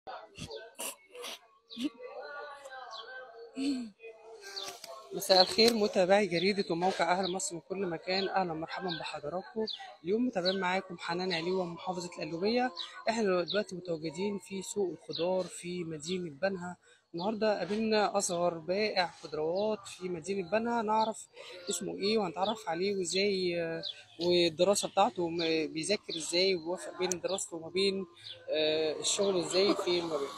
مساء الخير متابعي جريدة وموقع أهل مصر من كل مكان أهلا مرحبا بحضراتكم اليوم متابعين معاكم حنان عليوة من محافظة القلوبية احنا دلوقتي متواجدين في سوق الخضار في مدينة بنها النهاردة قابلنا أصغر بائع خضروات في مدينة بنها نعرف اسمه ايه وهنتعرف عليه وازاي آه، والدراسة بتاعته م- بيذاكر ازاي ويوفق بين دراسته وما بين آه، الشغل ازاي في ما بين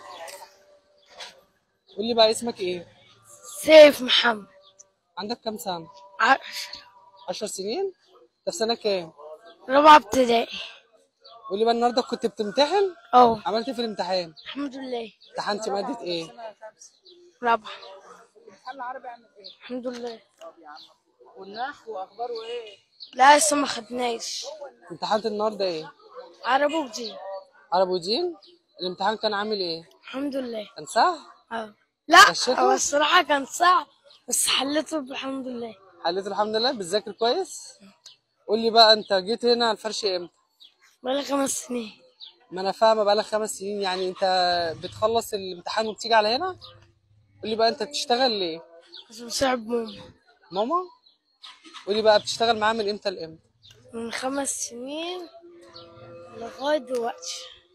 قول لي بقى اسمك ايه سيف محمد عندك كام سنة عشر عشر سنين طب سنة كام رابعة ابتدائي قولي بقى النهارده كنت بتمتحن أو عملت إيه في الامتحان الحمد لله امتحنت مادة ايه رابعة الحمد لله والنحو واخباره ايه؟ لا لسه ما خدناش امتحنت النهارده ايه عربي ودين عربي ودين الامتحان كان عامل ايه الحمد لله كان سهل أو. لا غشيته؟ هو الصراحة كان صعب بس حليته الحمد لله حليت الحمد لله بتذاكر كويس قولي بقى انت جيت هنا الفرش امتى بقالي خمس سنين ما انا فاهمه بقالك خمس سنين يعني انت بتخلص الامتحان وبتيجي على هنا قولي بقى انت بتشتغل ليه بس مساعد ماما ماما قولي بقى بتشتغل معاه من امتى لامتى من خمس سنين لغاية دلوقتي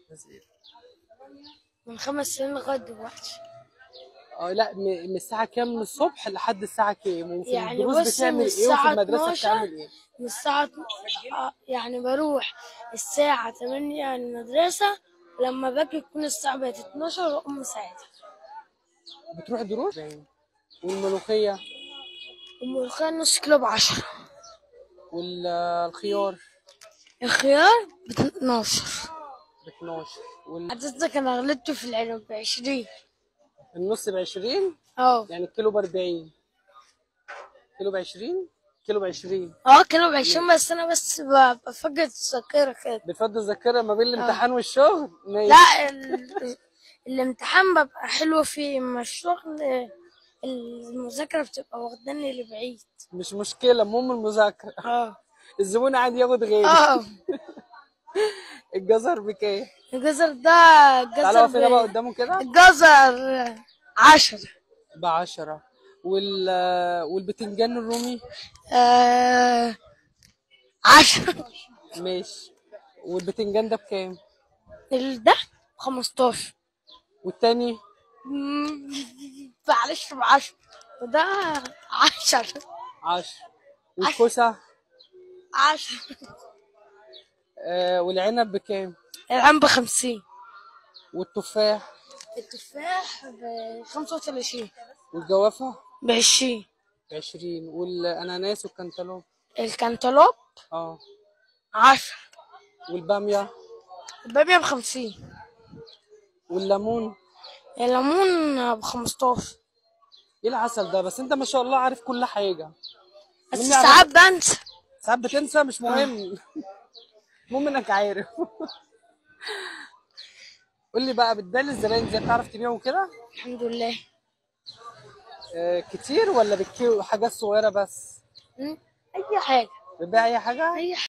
من خمس سنين لغاية دلوقتي اه لا م- من الساعة كام من الصبح لحد الساعة كام وفي يعني الدروس بص بتعمل من ايه وفي الساعة المدرسة 12 بتعمل ايه من الساعة آه، يعني بروح الساعة 8 المدرسة لما باجي تكون الساعة بقت 12 وأقوم ساعتها بتروح دروس والملوخية الملوخية نص كيلو بعشرة والخيار الخيار ب 12 ب 12 حضرتك أنا غلطت في العنب بعشرين والنص ب 20 اه يعني الكيلو ب 40 كيلو ب 20 كيلو ب 20 اه كيلو بعشرين بس أنا بس ب- بفقد الذاكرة كده بتفضل الذاكرة ما بين الامتحان والشغل ماشي. لا ال... الامتحان ببقى حلو فيه اما الشغل المذاكرة بتبقى واخداني لبعيد مش مشكلة المهم المذاكرة اه الزبون عادي ياخد غيري اه الجزر بكام الجزر ده تعالى اقف هنا بقى الجزر ب... قدامه كده الجزر عشرة ب 10 وال والبتنجان الرومي آه... عشرة ماشي والبتنجان ده بكام ال- ده خمستاشر والتاني مم، معلش بعشرة وده عشرة 10 والكوسة عشرة آه والعنب بكام العم بخمسين والتفاح التفاح بخمسة وثلاثين والجوافة بعشرين 20 والاناناس والكنتالوب الكنتالوب اه عشرة والبامية البامية بخمسين والليمون الليمون بخمستاشر ايه العسل ده بس انت ما شاء الله عارف كل حاجة بس مني على- ساعات بنسى ساعات بتنسى مش مهم المهم انك عارف قول لي بقى بتدل الزباين ازاي بتعرف تبيعهم كده الحمد لله آه كتير ولا بالكيلو حاجات صغيرة بس مم. أي حاجة بتبيع اي حاجة أي